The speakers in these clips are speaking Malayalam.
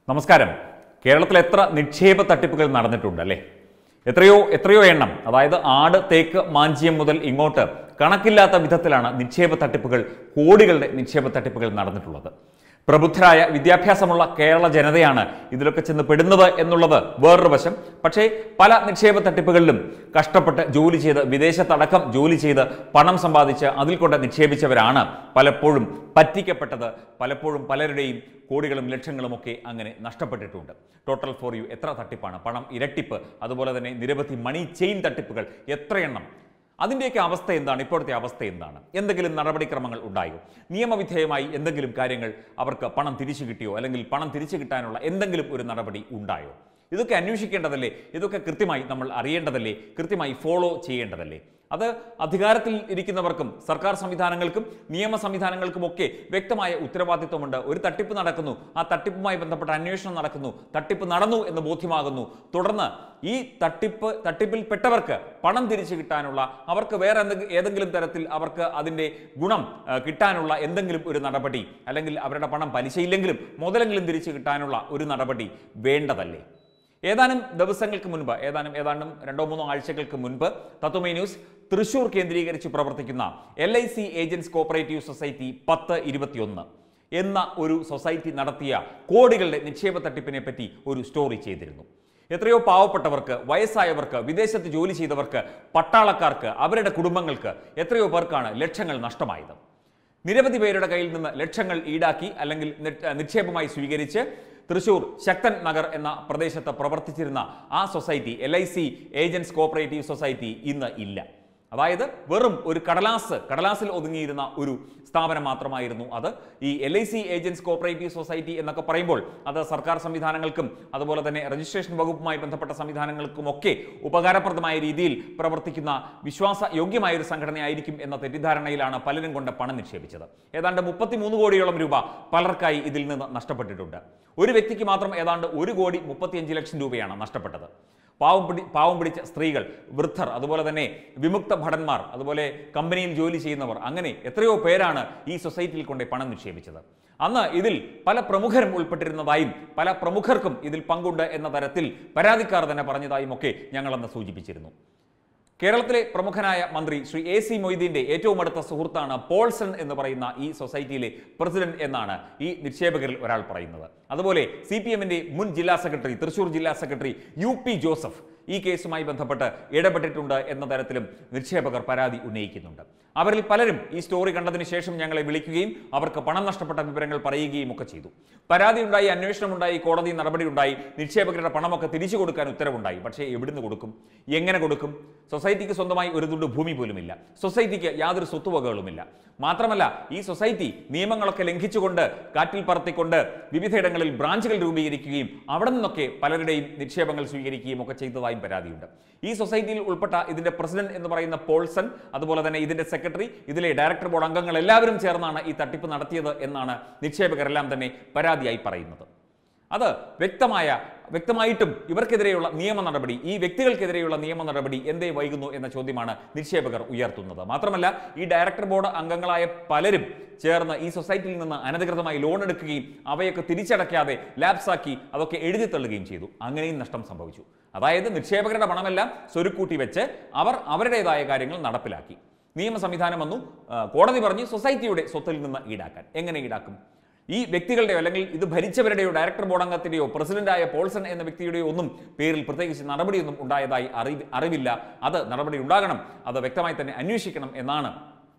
നമസ്കാരം കേരളത്തിൽ എത്ര നിക്ഷേപ തട്ടിപ്പുകൾ നടന്നിട്ടുണ്ട് അല്ലേ എത്രയോ എത്രയോ എണ്ണം അതായത് ആട് തേക്ക് മാഞ്ചിയം മുതൽ ഇങ്ങോട്ട് കണക്കില്ലാത്ത വിധത്തിലാണ് നിക്ഷേപ തട്ടിപ്പുകൾ കോടികളുടെ നിക്ഷേപ തട്ടിപ്പുകൾ നടന്നിട്ടുള്ളത് പ്രബുദ്ധരായ വിദ്യാഭ്യാസമുള്ള കേരള ജനതയാണ് ഇതിലൊക്കെ ചെന്ന് പെടുന്നത് എന്നുള്ളത് വേറൊരു വശം പക്ഷേ പല നിക്ഷേപ തട്ടിപ്പുകളിലും കഷ്ടപ്പെട്ട് ജോലി ചെയ്ത് വിദേശത്തടക്കം ജോലി ചെയ്ത് പണം സമ്പാദിച്ച് അതിൽ കൊണ്ട് നിക്ഷേപിച്ചവരാണ് പലപ്പോഴും പറ്റിക്കപ്പെട്ടത് പലപ്പോഴും പലരുടെയും കോടികളും ലക്ഷങ്ങളും ഒക്കെ അങ്ങനെ നഷ്ടപ്പെട്ടിട്ടുണ്ട് ടോട്ടൽ ഫോർ യു എത്ര തട്ടിപ്പാണ് പണം ഇരട്ടിപ്പ് അതുപോലെ തന്നെ നിരവധി മണി ചെയിൻ തട്ടിപ്പുകൾ എത്രയെണ്ണം അതിൻ്റെയൊക്കെ അവസ്ഥ എന്താണ് ഇപ്പോഴത്തെ അവസ്ഥ എന്താണ് എന്തെങ്കിലും നടപടിക്രമങ്ങൾ ഉണ്ടായോ നിയമവിധേയമായി എന്തെങ്കിലും കാര്യങ്ങൾ അവർക്ക് പണം തിരിച്ചു കിട്ടിയോ അല്ലെങ്കിൽ പണം തിരിച്ചു കിട്ടാനുള്ള എന്തെങ്കിലും ഒരു നടപടി ഉണ്ടായോ ഇതൊക്കെ അന്വേഷിക്കേണ്ടതല്ലേ ഇതൊക്കെ കൃത്യമായി നമ്മൾ അറിയേണ്ടതല്ലേ കൃത്യമായി ഫോളോ ചെയ്യേണ്ടതല്ലേ അത് അധികാരത്തിൽ ഇരിക്കുന്നവർക്കും സർക്കാർ സംവിധാനങ്ങൾക്കും നിയമ സംവിധാനങ്ങൾക്കുമൊക്കെ വ്യക്തമായ ഉത്തരവാദിത്വമുണ്ട് ഒരു തട്ടിപ്പ് നടക്കുന്നു ആ തട്ടിപ്പുമായി ബന്ധപ്പെട്ട അന്വേഷണം നടക്കുന്നു തട്ടിപ്പ് നടന്നു എന്ന് ബോധ്യമാകുന്നു തുടർന്ന് ഈ തട്ടിപ്പ് തട്ടിപ്പിൽപ്പെട്ടവർക്ക് പണം തിരിച്ചു കിട്ടാനുള്ള അവർക്ക് വേറെ എന്തെങ്കിലും ഏതെങ്കിലും തരത്തിൽ അവർക്ക് അതിൻ്റെ ഗുണം ആ, കിട്ടാനുള്ള എന്തെങ്കിലും ഒരു നടപടി അല്ലെങ്കിൽ അവരുടെ പണം പലിശയില്ലെങ്കിലും മുതലെങ്കിലും തിരിച്ചു കിട്ടാനുള്ള ഒരു നടപടി വേണ്ടതല്ലേ ഏതാനും ദിവസങ്ങൾക്ക് മുൻപ് ഏതാനും ഏതാണ്ടും രണ്ടോ മൂന്നോ ആഴ്ചകൾക്ക് മുൻപ് തത്വമേ ന്യൂസ് തൃശൂർ കേന്ദ്രീകരിച്ച് പ്രവർത്തിക്കുന്ന L I C agents cooperative society പത്ത് ഇരുപത്തിയൊന്ന് എന്ന ഒരു സൊസൈറ്റി നടത്തിയ കോടികളുടെ നിക്ഷേപ തട്ടിപ്പിനെ പറ്റി ഒരു സ്റ്റോറി ചെയ്തിരുന്നു എത്രയോ പാവപ്പെട്ടവർക്ക് വയസ്സായവർക്ക് വിദേശത്ത് ജോലി ചെയ്തവർക്ക് പട്ടാളക്കാർക്ക് അവരുടെ കുടുംബങ്ങൾക്ക് എത്രയോ പേർക്കാണ് ലക്ഷങ്ങൾ നഷ്ടമായത് നിരവധി പേരുടെ കയ്യിൽ നിന്ന് ലക്ഷങ്ങൾ ഈടാക്കി അല്ലെങ്കിൽ നി- നിക്ഷേപമായി സ്വീകരിച്ച് തൃശൂർ ശക്തൻ നഗർ എന്ന പ്രദേശത്ത് പ്രവർത്തിച്ചിരുന്ന ആ society L I C agents cooperative society ഇന്ന് ഇല്ല അതായത് വെറും ഒരു കടലാസ് കടലാസിൽ ഒതുങ്ങിയിരുന്ന ഒരു സ്ഥാപനം മാത്രമായിരുന്നു അത് ഈ L I C agents cooperative society എന്നൊക്കെ പറയുമ്പോൾ അത് സർക്കാർ സംവിധാനങ്ങൾക്കും അതുപോലെ തന്നെ രജിസ്ട്രേഷൻ വകുപ്പുമായി ബന്ധപ്പെട്ട സംവിധാനങ്ങൾക്കുമൊക്കെ ഉപകാരപ്രദമായ രീതിയിൽ പ്രവർത്തിക്കുന്ന വിശ്വാസയോഗ്യമായ ഒരു സംഘടനയായിരിക്കും എന്ന തെറ്റിദ്ധാരണയിലാണ് പലരും കൊണ്ട് പണം നിക്ഷേപിച്ചത് ഏതാണ്ട് മുപ്പത്തിമൂന്ന് കോടിയോളം രൂപ പലർക്കായി ഇതിൽ നിന്ന് നഷ്ടപ്പെട്ടിട്ടുണ്ട് ഒരു വ്യക്തിക്ക് മാത്രം ഏതാണ്ട് ഒരു കോടി മുപ്പത്തിയഞ്ച് ലക്ഷം രൂപയാണ് നഷ്ടപ്പെട്ടത് പാവം പിടി പാവം പിടിച്ച സ്ത്രീകൾ വൃദ്ധർ അതുപോലെ തന്നെ വിമുക്ത ഭടന്മാർ അതുപോലെ കമ്പനിയിൽ ജോലി ചെയ്യുന്നവർ അങ്ങനെ എത്രയോ പേരാണ് ഈ സൊസൈറ്റിയിൽ കൊണ്ട് പണം നിക്ഷേപിച്ചത് അന്ന് ഇതിൽ പല പ്രമുഖരും ഉൾപ്പെട്ടിരുന്നതായും പല പ്രമുഖർക്കും ഇതിൽ പങ്കുണ്ട് എന്ന തരത്തിൽ പരാതിക്കാർ തന്നെ പറഞ്ഞതായും ഒക്കെ ഞങ്ങളന്ന് സൂചിപ്പിച്ചിരുന്നു കേരളത്തിലെ പ്രമുഖനായ മന്ത്രി ശ്രീ എ സി മൊയ്തീന്റെ ഏറ്റവും അടുത്ത സുഹൃത്താണ് പോൾസൺ എന്ന് പറയുന്ന ഈ സൊസൈറ്റിയിലെ പ്രസിഡന്റ് എന്നാണ് ഈ നിക്ഷേപകരിൽ ഒരാൾ പറയുന്നത് അതുപോലെ സി പി എമ്മിന്റെ മുൻ ജില്ലാ സെക്രട്ടറി തൃശൂർ ജില്ലാ സെക്രട്ടറി യു പി ജോസഫ് ഈ കേസുമായി ബന്ധപ്പെട്ട് ഇടപെട്ടിട്ടുണ്ട് എന്ന തരത്തിലും നിക്ഷേപകർ പരാതി ഉന്നയിക്കുന്നുണ്ട് അവരിൽ പലരും ഈ സ്റ്റോറി കണ്ടതിന് ശേഷം ഞങ്ങളെ വിളിക്കുകയും അവർക്ക് പണം നഷ്ടപ്പെട്ട വിവരങ്ങൾ പറയുകയും ഒക്കെ ചെയ്തു പരാതി ഉണ്ടായി അന്വേഷണമുണ്ടായി കോടതി നടപടിയുണ്ടായി നിക്ഷേപകരുടെ പണമൊക്കെ തിരിച്ചു കൊടുക്കാൻ ഉത്തരവുണ്ടായി പക്ഷേ എവിടുന്ന് കൊടുക്കും എങ്ങനെ കൊടുക്കും സൊസൈറ്റിക്ക് സ്വന്തമായി ഒരു തുണ്ട് ഭൂമി പോലുമില്ല സൊസൈറ്റിക്ക് യാതൊരു സ്വത്തുവകകളുമില്ല മാത്രമല്ല ഈ സൊസൈറ്റി നിയമങ്ങളൊക്കെ ലംഘിച്ചുകൊണ്ട് കാറ്റിൽ പറത്തിക്കൊണ്ട് വിവിധയിടങ്ങളിൽ ബ്രാഞ്ചുകൾ രൂപീകരിക്കുകയും അവിടെ നിന്നൊക്കെ പലരുടെയും നിക്ഷേപങ്ങൾ സ്വീകരിക്കുകയും ഒക്കെ ചെയ്തതായും പരാതിയുണ്ട് ഈ സൊസൈറ്റിയിൽ ഉൾപ്പെട്ട ഇതിന്റെ പ്രസിഡന്റ് എന്ന് പറയുന്ന പോൾസൺ അതുപോലെ തന്നെ ഇതിന്റെ സെക്രട്ടറി ഇതിലെ ഡയറക്ടർ ബോർഡ് അംഗങ്ങൾ എല്ലാവരും ചേർന്നാണ് ഈ തട്ടിപ്പ് നടത്തിയത് എന്നാണ് നിക്ഷേപകരെല്ലാം തന്നെ പരാതിയായി പറയുന്നത് അത് വ്യക്തമായ വ്യക്തമായിട്ടും ഇവർക്കെതിരെയുള്ള നിയമ നടപടി ഈ വ്യക്തികൾക്കെതിരെയുള്ള നിയമ നടപടി എന്തേ വൈകുന്നു എന്ന ചോദ്യമാണ് നിക്ഷേപകർ ഉയർത്തുന്നത് മാത്രമല്ല ഈ ഡയറക്ടർ ബോർഡ് അംഗങ്ങളായ പലരും ചേർന്ന് ഈ സൊസൈറ്റിയിൽ നിന്ന് അനധികൃതമായി ലോൺ എടുക്കുകയും അവയൊക്കെ തിരിച്ചടയ്ക്കാതെ ലാപ്സാക്കി അതൊക്കെ എഴുതി തള്ളുകയും ചെയ്തു അങ്ങനെയും നഷ്ടം സംഭവിച്ചു അതായത് നിക്ഷേപകരുടെ പണമെല്ലാം സ്വരുക്കൂട്ടി വെച്ച് അവർ അവരുടേതായ കാര്യങ്ങൾ നടപ്പിലാക്കി നിയമ സംവിധാനം വന്നു ആ, കോടതി പറഞ്ഞു സൊസൈറ്റിയുടെ സ്വത്തിൽ നിന്ന് ഈടാക്കാൻ എങ്ങനെ ഈടാക്കും ഈ വ്യക്തികളുടെയോ അല്ലെങ്കിൽ ഇത് ഭരിച്ചവരുടെയോ ഡയറക്ടർ ബോർഡ് അംഗത്തിന്റെയോ പ്രസിഡന്റായ പോൾസൺ എന്ന വ്യക്തിയുടെയോ ഒന്നും പേരിൽ പ്രത്യേകിച്ച് നടപടിയൊന്നും ഉണ്ടായതായി അറിവ് അറിവില്ല അത് നടപടി ഉണ്ടാകണം അത് വ്യക്തമായി തന്നെ അന്വേഷിക്കണം എന്നാണ്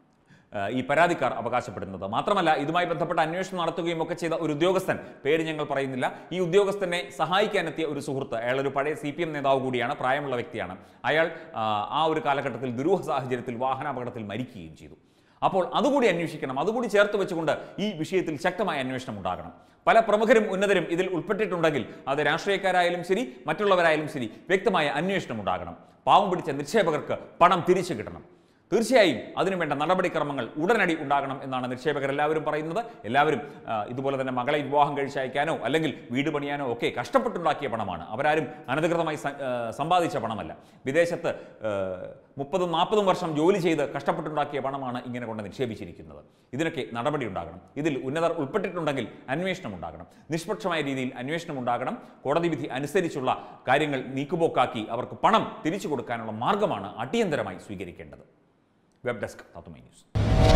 ആ, ഈ പരാതിക്കാർ അവകാശപ്പെടുന്നത് മാത്രമല്ല ഇതുമായി ബന്ധപ്പെട്ട അന്വേഷണം നടത്തുകയും ഒക്കെ ചെയ്ത ഒരു ഉദ്യോഗസ്ഥൻ പേര് ഞങ്ങൾ പറയുന്നില്ല ഈ ഉദ്യോഗസ്ഥനെ സഹായിക്കാനെത്തിയ ഒരു സുഹൃത്ത് അയാൾ ഒരു പഴയ സി പി എം നേതാവ് കൂടിയാണ് പ്രായമുള്ള വ്യക്തിയാണ് അയാൾ ആ, ആ ഒരു കാലഘട്ടത്തിൽ ദുരൂഹ സാഹചര്യത്തിൽ വാഹനാപകടത്തിൽ മരിക്കുകയും ചെയ്തു അപ്പോൾ അതുകൂടി അന്വേഷിക്കണം അതുകൂടി ചേർത്ത് വെച്ചുകൊണ്ട് ഈ വിഷയത്തിൽ ശക്തമായ അന്വേഷണം ഉണ്ടാകണം പല പ്രമുഖരും ഉന്നതരും ഇതിൽ ഉൾപ്പെട്ടിട്ടുണ്ടെങ്കിൽ അത് രാഷ്ട്രീയക്കാരായാലും ശരി മറ്റുള്ളവരായാലും ശരി വ്യക്തമായ അന്വേഷണം ഉണ്ടാകണം പാവം പിടിച്ച നിക്ഷേപകർക്ക് പണം തിരിച്ചു കിട്ടണം തീർച്ചയായും അതിനുവേണ്ട നടപടിക്രമങ്ങൾ ഉടനടി ഉണ്ടാകണം എന്നാണ് നിക്ഷേപകർ എല്ലാവരും പറയുന്നത് എല്ലാവരും ആ, ഇതുപോലെ തന്നെ മകളെ വിവാഹം കഴിച്ചയക്കാനോ അല്ലെങ്കിൽ വീട് പണിയാനോ ഒക്കെ കഷ്ടപ്പെട്ടുണ്ടാക്കിയ പണമാണ് അവരാരും അനധികൃതമായി സ- ആ, സമ്പാദിച്ച പണമല്ല വിദേശത്ത് മുപ്പതും നാൽപ്പതും വർഷം ജോലി ചെയ്ത് കഷ്ടപ്പെട്ടുണ്ടാക്കിയ പണമാണ് ഇങ്ങനെ കൊണ്ട് നിക്ഷേപിച്ചിരിക്കുന്നത് ഇതിനൊക്കെ നടപടി ഉണ്ടാകണം ഇതിൽ ഉന്നതർ ഉൾപ്പെട്ടിട്ടുണ്ടെങ്കിൽ അന്വേഷണം ഉണ്ടാകണം നിഷ്പക്ഷമായ രീതിയിൽ അന്വേഷണം ഉണ്ടാകണം കോടതി വിധി അനുസരിച്ചുള്ള കാര്യങ്ങൾ നീക്കുപോക്കാക്കി അവർക്ക് പണം തിരിച്ചു കൊടുക്കാനുള്ള മാർഗമാണ് അടിയന്തരമായി സ്വീകരിക്കേണ്ടത് വെബ് ഡെസ്ക് തത്തുമൈ ന്യൂസ്